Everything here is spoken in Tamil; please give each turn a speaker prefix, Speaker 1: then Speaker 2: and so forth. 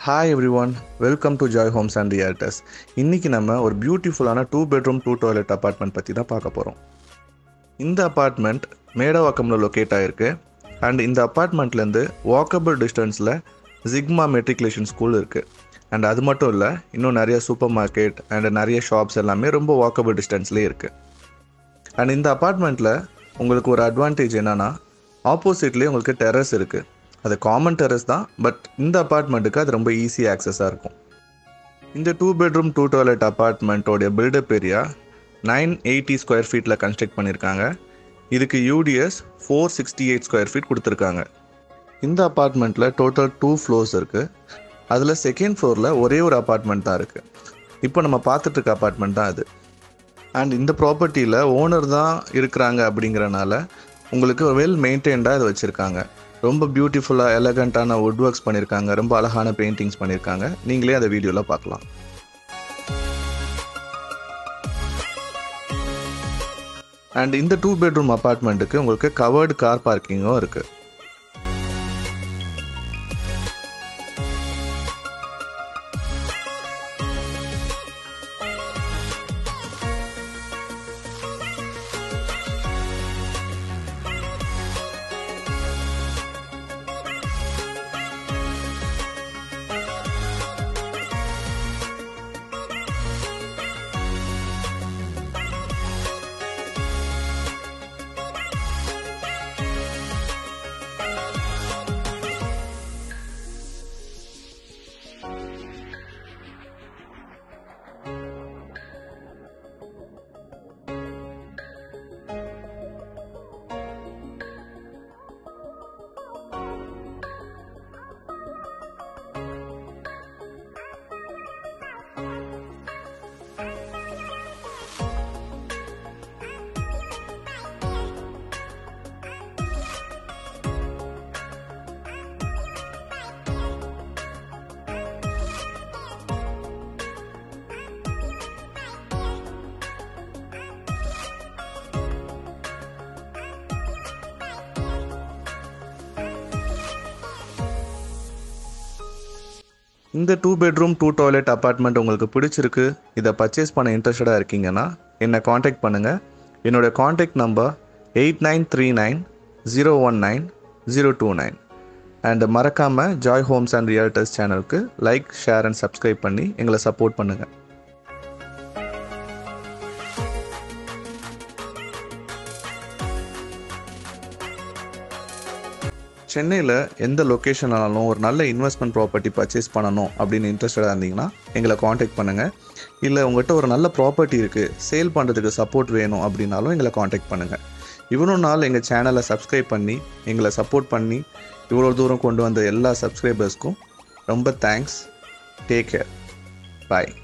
Speaker 1: hi everyone welcome to Joy Homes and Realtors இன்றைக்கி நம்ம ஒரு பியூட்டிஃபுல்லான two bedroom two toilet apartment பற்றி தான் பார்க்க போகிறோம் இந்த அப்பார்ட்மெண்ட் மேடவாக்கமில் லொக்கேட் ஆகிருக்கு அண்ட் இந்த அப்பார்ட்மெண்ட்லேருந்து வாக்கபிள் டிஸ்டன்ஸில் ஜிக்மா மெட்ரிகுலேஷன் ஸ்கூல் இருக்குது அண்ட் அது மட்டும் இல்லை இன்னும் நிறைய சூப்பர் மார்க்கெட் அண்ட் நிறைய ஷாப்ஸ் எல்லாமே ரொம்ப வாக்கபிள் டிஸ்டன்ஸ்லேயே இருக்குது அண்ட் இந்த அப்பார்ட்மெண்ட்டில் உங்களுக்கு ஒரு அட்வான்டேஜ் என்னென்னா ஆப்போசிட்லேயே உங்களுக்கு டெரஸ் இருக்குது அது காமன் டெரஸ் தான் பட் இந்த அப்பார்ட்மெண்ட்டுக்கு அது ரொம்ப ஈஸி ஆக்சஸாக இருக்கும் இந்த டூ பெட்ரூம் டூ டாய்லெட் அப்பார்ட்மெண்ட்டோடைய built up area nine eighty square ஃபீட்டில் கன்ஸ்ட்ரக்ட் பண்ணியிருக்காங்க இதுக்கு UDS four sixty eight square feet கொடுத்துருக்காங்க இந்த அப்பார்ட்மெண்ட்டில் டோட்டல் டூ ஃப்ளோர்ஸ் இருக்குது அதில் செகண்ட் ஃப்ளோரில் ஒரே ஒரு அப்பார்ட்மெண்ட் தான் இருக்குது இப்போ நம்ம பார்த்துட்டு இருக்க அப்பார்ட்மெண்ட் தான் அது அண்ட் இந்த ப்ராப்பர்ட்டியில் ஓனர் தான் இருக்கிறாங்க அப்படிங்கிறனால உங்களுக்கு வெல் மெயின்டைன்டாக இதை வச்சுருக்காங்க ரொம்ப பியூட்டிஃபுல்லாக எலகண்ட்டான வுட் ஒர்க்ஸ் பண்ணியிருக்காங்க ரொம்ப அழகான பெயிண்டிங்ஸ் பண்ணியிருக்காங்க நீங்களே அந்த வீடியோவில் பார்க்கலாம் அண்ட் இந்த டூ பெட்ரூம் அப்பார்ட்மெண்ட்டுக்கு உங்களுக்கு கவர்டு கார் பார்க்கிங்கும் இருக்குது இந்த two bedroom two toilet apartment உங்களுக்கு பிடிச்சிருக்கு இதை பர்ச்சேஸ் பண்ண இன்ட்ரெஸ்டடாக இருக்கீங்கன்னா என்னை காண்டாக்ட் பண்ணுங்கள் என்னோடய contact number eight nine three nine zero one nine zero two nine and மறக்காமல் ஜாய் ஹோம்ஸ் அண்ட் ரியல்டர்ஸ் சேனலுக்கு லைக் ஷேர் அண்ட் சப்ஸ்கிரைப் பண்ணி எங்களை சப்போர்ட் பண்ணுங்கள் சென்னையில் எந்த லொக்கேஷனாலும் ஒரு நல்ல இன்வெஸ்ட்மெண்ட் ப்ராப்பர்ட்டி பர்ச்சேஸ் பண்ணணும் அப்படின்னு இன்ட்ரெஸ்டடாக இருந்தீங்கன்னா எங்களை காண்டாக்ட் பண்ணுங்கள் இல்லை உங்கள்கிட்ட ஒரு நல்ல ப்ராப்பர்ட்டி இருக்குது சேல் பண்ணுறதுக்கு சப்போர்ட் வேணும் அப்படின்னாலும் எங்களை காண்டாக்ட் பண்ணுங்கள் இவ்வளோ நாள் எங்கள் சேனலை சப்ஸ்கிரைப் பண்ணி எங்களை சப்போர்ட் பண்ணி இவ்வளோ தூரம் கொண்டு வந்த எல்லா சப்ஸ்கிரைபர்ஸ்க்கும் ரொம்ப தேங்க்ஸ் டேக் கேர் பாய்